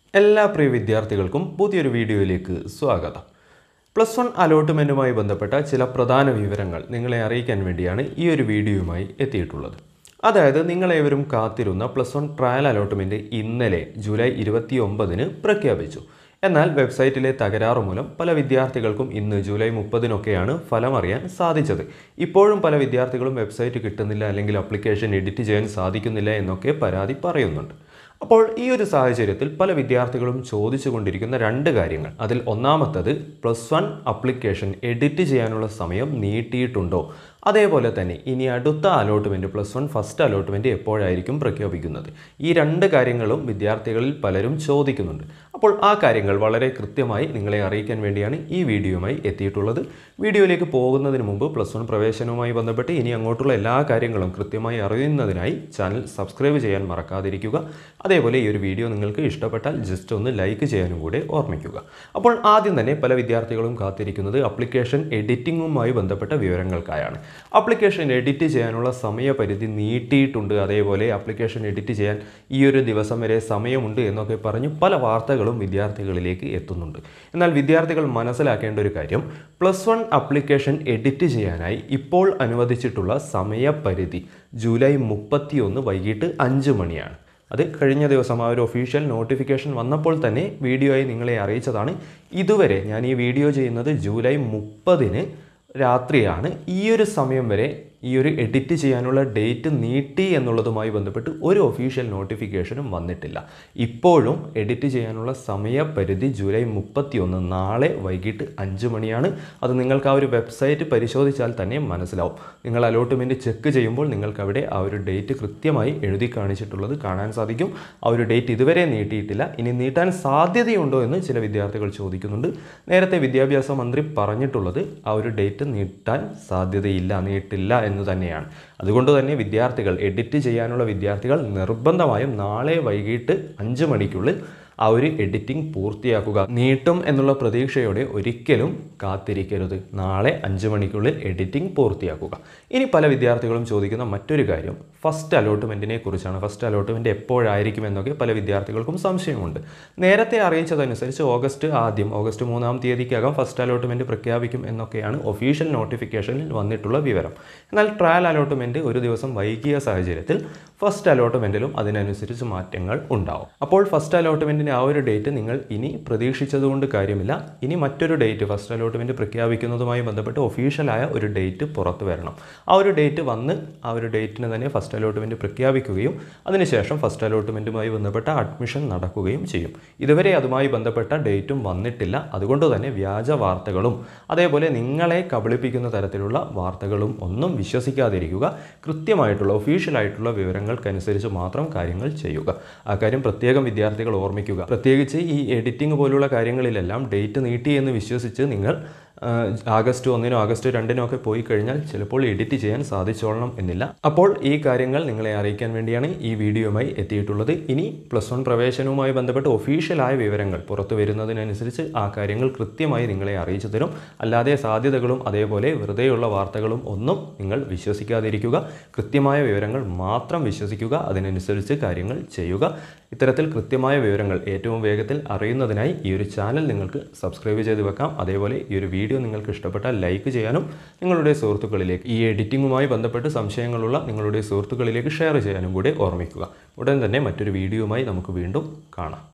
എല്ലാ പ്രിയ വിദ്യാർത്ഥികൾക്കും പുതിയൊരു വീഡിയോയിലേക്ക് സ്വാഗതം പ്ലസ് വൺ അലോട്ട്മെൻറ്റുമായി ബന്ധപ്പെട്ട ചില പ്രധാന വിവരങ്ങൾ നിങ്ങളെ അറിയിക്കാൻ വേണ്ടിയാണ് ഈ ഒരു വീഡിയോയുമായി എത്തിയിട്ടുള്ളത് അതായത് നിങ്ങളേവരും കാത്തിരുന്ന പ്ലസ് വൺ ട്രയൽ അലോട്ട്മെൻറ്റ് ഇന്നലെ ജൂലൈ ഇരുപത്തി ഒമ്പതിന് പ്രഖ്യാപിച്ചു എന്നാൽ വെബ്സൈറ്റിലെ തകരാറ് മൂലം പല വിദ്യാർത്ഥികൾക്കും ഇന്ന് ജൂലൈ മുപ്പതിനൊക്കെയാണ് ഫലം അറിയാൻ സാധിച്ചത് ഇപ്പോഴും പല വിദ്യാർത്ഥികളും വെബ്സൈറ്റ് കിട്ടുന്നില്ല അല്ലെങ്കിൽ അപ്ലിക്കേഷൻ എഡിറ്റ് ചെയ്യാൻ സാധിക്കുന്നില്ല എന്നൊക്കെ പരാതി പറയുന്നുണ്ട് അപ്പോൾ ഈ ഒരു സാഹചര്യത്തിൽ പല വിദ്യാർത്ഥികളും ചോദിച്ചുകൊണ്ടിരിക്കുന്ന രണ്ട് കാര്യങ്ങൾ അതിൽ ഒന്നാമത്തത് പ്ലസ് വൺ അപ്ലിക്കേഷൻ എഡിറ്റ് ചെയ്യാനുള്ള സമയം നീട്ടിയിട്ടുണ്ടോ അതേപോലെ തന്നെ ഇനി അടുത്ത allotment plus one first allotment എപ്പോഴായിരിക്കും പ്രഖ്യാപിക്കുന്നത് ഈ രണ്ട് കാര്യങ്ങളും വിദ്യാർത്ഥികളിൽ പലരും ചോദിക്കുന്നുണ്ട് അപ്പോൾ ആ കാര്യങ്ങൾ വളരെ കൃത്യമായി നിങ്ങളെ അറിയിക്കാൻ വേണ്ടിയാണ് ഈ വീഡിയോയുമായി എത്തിയിട്ടുള്ളത് വീഡിയോയിലേക്ക് പോകുന്നതിന് മുമ്പ് പ്ലസ് വൺ പ്രവേശനവുമായി ബന്ധപ്പെട്ട് ഇനി അങ്ങോട്ടുള്ള എല്ലാ കാര്യങ്ങളും കൃത്യമായി അറിയുന്നതിനായി ചാനൽ സബ്സ്ക്രൈബ് ചെയ്യാൻ മറക്കാതിരിക്കുക അതേപോലെ ഈ ഒരു വീഡിയോ നിങ്ങൾക്ക് ഇഷ്ടപ്പെട്ടാൽ ജസ്റ്റ് ഒന്ന് ലൈക്ക് ചെയ്യാനും കൂടെ ഓർമ്മിക്കുക അപ്പോൾ ആദ്യം തന്നെ പല വിദ്യാർത്ഥികളും കാത്തിരിക്കുന്നത് അപ്ലിക്കേഷൻ എഡിറ്റിങ്ങുമായി ബന്ധപ്പെട്ട വിവരങ്ങൾക്കായാണ് അപ്ലിക്കേഷൻ എഡിറ്റ് ചെയ്യാനുള്ള സമയപരിധി നീട്ടിയിട്ടുണ്ട് അതേപോലെ അപ്ലിക്കേഷൻ എഡിറ്റ് ചെയ്യാൻ ഈ ഒരു ദിവസം വരെ സമയമുണ്ട് എന്നൊക്കെ പറഞ്ഞ് പല വാർത്തകളും വിദ്യാർത്ഥികളിലേക്ക് എത്തുന്നുണ്ട് എന്നാൽ വിദ്യാർത്ഥികൾ മനസ്സിലാക്കേണ്ട ഒരു കാര്യം പ്ലസ് വൺ അപ്ലിക്കേഷൻ എഡിറ്റ് ചെയ്യാനായി ഇപ്പോൾ അനുവദിച്ചിട്ടുള്ള സമയപരിധി ജൂലൈ മുപ്പത്തിയൊന്ന് വൈകിട്ട് അഞ്ച് മണിയാണ് അത് കഴിഞ്ഞ ദിവസം ആ ഒരു ഒഫീഷ്യൽ നോട്ടിഫിക്കേഷൻ വന്നപ്പോൾ തന്നെ വീഡിയോ ആയി നിങ്ങളെ അറിയിച്ചതാണ് ഇതുവരെ ഞാൻ ഈ വീഡിയോ ചെയ്യുന്നത് ജൂലൈ മുപ്പതിന് രാത്രിയാണ് ഈ ഒരു സമയം വരെ ഈ ഒരു എഡിറ്റ് ചെയ്യാനുള്ള ഡേറ്റ് നീട്ടി എന്നുള്ളതുമായി ബന്ധപ്പെട്ട് ഒരു ഒഫീഷ്യൽ നോട്ടിഫിക്കേഷനും വന്നിട്ടില്ല ഇപ്പോഴും എഡിറ്റ് ചെയ്യാനുള്ള സമയപരിധി ജൂലൈ മുപ്പത്തിയൊന്ന് നാളെ വൈകിട്ട് അഞ്ച് മണിയാണ് അത് നിങ്ങൾക്ക് ആ ഒരു വെബ്സൈറ്റ് പരിശോധിച്ചാൽ തന്നെ മനസ്സിലാവും നിങ്ങൾ അലോട്ട്മെൻറ്റ് ചെക്ക് ചെയ്യുമ്പോൾ നിങ്ങൾക്ക് അവിടെ ആ ഒരു ഡേറ്റ് കൃത്യമായി എഴുതി കാണിച്ചിട്ടുള്ളത് കാണാൻ സാധിക്കും ആ ഒരു ഡേറ്റ് ഇതുവരെ നീട്ടിയിട്ടില്ല ഇനി നീട്ടാൻ സാധ്യതയുണ്ടോ എന്ന് ചില വിദ്യാർത്ഥികൾ ചോദിക്കുന്നുണ്ട് നേരത്തെ വിദ്യാഭ്യാസ മന്ത്രി പറഞ്ഞിട്ടുള്ളത് ആ ഒരു ഡേറ്റ് നീട്ടാൻ സാധ്യതയില്ല നീട്ടില്ല എന്ന് തന്നെയാണ് അതുകൊണ്ട് തന്നെ വിദ്യാർത്ഥികൾ എഡിറ്റ് ചെയ്യാനുള്ള വിദ്യാർത്ഥികൾ നിർബന്ധമായും നാളെ വൈകിട്ട് അഞ്ച് മണിക്കുള്ളിൽ ആ ഒരു എഡിറ്റിംഗ് പൂർത്തിയാക്കുക നീട്ടും എന്നുള്ള പ്രതീക്ഷയോടെ ഒരിക്കലും കാത്തിരിക്കരുത് നാളെ അഞ്ച് മണിക്കുള്ളിൽ എഡിറ്റിംഗ് പൂർത്തിയാക്കുക ഇനി പല വിദ്യാർത്ഥികളും ചോദിക്കുന്ന മറ്റൊരു കാര്യം ഫസ്റ്റ് അലോട്ട്മെൻറ്റിനെ കുറിച്ചാണ് ഫസ്റ്റ് അലോട്ട്മെൻറ്റ് എപ്പോഴായിരിക്കും എന്നൊക്കെ പല വിദ്യാർത്ഥികൾക്കും സംശയമുണ്ട് നേരത്തെ അറിയിച്ചതനുസരിച്ച് ഓഗസ്റ്റ് ആദ്യം ഓഗസ്റ്റ് മൂന്നാം തീയതിക്കകം ഫസ്റ്റ് അലോട്ട്മെൻറ്റ് പ്രഖ്യാപിക്കും എന്നൊക്കെയാണ് ഒഫീഷ്യൽ നോട്ടിഫിക്കേഷനിൽ വന്നിട്ടുള്ള വിവരം എന്നാൽ ട്രയൽ അലോട്ട്മെൻറ്റ് ഒരു ദിവസം വൈകിയ സാഹചര്യത്തിൽ ഫസ്റ്റ് അലോട്ട്മെൻറ്റിലും അതിനനുസരിച്ച് മാറ്റങ്ങൾ ഉണ്ടാവും അപ്പോൾ ഫസ്റ്റ് അലോട്ട്മെൻറ്റിന് ആ ഒരു ഡേറ്റ് നിങ്ങൾ ഇനി പ്രതീക്ഷിച്ചതുകൊണ്ട് കാര്യമില്ല ഇനി മറ്റൊരു ഡേറ്റ് ഫസ്റ്റ് അലോട്ട്മെൻറ്റ് പ്രഖ്യാപിക്കുന്നതുമായി ബന്ധപ്പെട്ട് ഒഫീഷ്യലായ ഒരു ഡേറ്റ് പുറത്തു വരണം ആ ഒരു ഡേറ്റ് വന്ന് ആ ഒരു ഡേറ്റിന് തന്നെ ഫസ്റ്റ് അലോട്ട്മെൻറ്റ് പ്രഖ്യാപിക്കുകയും അതിനുശേഷം ഫസ്റ്റ് അലോട്ട്മെൻറ്റുമായി ബന്ധപ്പെട്ട അഡ്മിഷൻ നടക്കുകയും ചെയ്യും ഇതുവരെ അതുമായി ബന്ധപ്പെട്ട ഡേറ്റും വന്നിട്ടില്ല അതുകൊണ്ട് തന്നെ വ്യാജ വാർത്തകളും അതേപോലെ നിങ്ങളെ കബളിപ്പിക്കുന്ന തരത്തിലുള്ള വാർത്തകളും ഒന്നും വിശ്വസിക്കാതിരിക്കുക കൃത്യമായിട്ടുള്ള ഒഫീഷ്യലായിട്ടുള്ള വിവരങ്ങൾക്കനുസരിച്ച് മാത്രം കാര്യങ്ങൾ ചെയ്യുക ആ കാര്യം പ്രത്യേകം വിദ്യാർത്ഥികൾ ഓർമ്മിക്കുക പ്രത്യേകിച്ച് ഈ എഡിറ്റിംഗ് പോലുള്ള കാര്യങ്ങളിലെല്ലാം ഡേറ്റ് നീട്ടി എന്ന് വിശ്വസിച്ച് നിങ്ങൾ ആ, ആഗസ്റ്റ് ഒന്നിനോ ആഗസ്റ്റ് രണ്ടിനോ ഒക്കെ പോയി കഴിഞ്ഞാൽ ചിലപ്പോൾ എഡിറ്റ് ചെയ്യാൻ സാധിച്ചോളണം എന്നില്ല അപ്പോൾ ഈ കാര്യങ്ങൾ നിങ്ങളെ അറിയിക്കാൻ വേണ്ടിയാണ് ഈ വീഡിയോയുമായി എത്തിയിട്ടുള്ളത് ഇനി പ്ലസ് വൺ പ്രവേശനവുമായി ബന്ധപ്പെട്ട് ഒഫീഷ്യലായ വിവരങ്ങൾ പുറത്തു വരുന്നതിനനുസരിച്ച് ആ കാര്യങ്ങൾ കൃത്യമായി നിങ്ങളെ അറിയിച്ചു തരും അല്ലാതെ സാധ്യതകളും അതേപോലെ വെറുതെയുള്ള വാർത്തകളും ഒന്നും നിങ്ങൾ വിശ്വസിക്കാതിരിക്കുക കൃത്യമായ വിവരങ്ങൾ മാത്രം വിശ്വസിക്കുക അതിനനുസരിച്ച് കാര്യങ്ങൾ ചെയ്യുക ഇത്തരത്തിൽ കൃത്യമായ വിവരങ്ങൾ ഏറ്റവും വേഗത്തിൽ അറിയുന്നതിനായി ഈ ഒരു ചാനൽ നിങ്ങൾക്ക് സബ്സ്ക്രൈബ് ചെയ്ത് വെക്കാം അതേപോലെ ഈ ഒരു വീഡിയോ നിങ്ങൾക്ക് ഇഷ്ടപ്പെട്ടാൽ ലൈക്ക് ചെയ്യാനും നിങ്ങളുടെ സുഹൃത്തുക്കളിലേക്ക് ഈ എഡിറ്റിങ്ങുമായി ബന്ധപ്പെട്ട് സംശയങ്ങളുള്ള നിങ്ങളുടെ സുഹൃത്തുക്കളിലേക്ക് ഷെയർ ചെയ്യാനും കൂടി ഓർമ്മിക്കുക ഉടൻ തന്നെ മറ്റൊരു വീഡിയോയുമായി നമുക്ക് വീണ്ടും കാണാം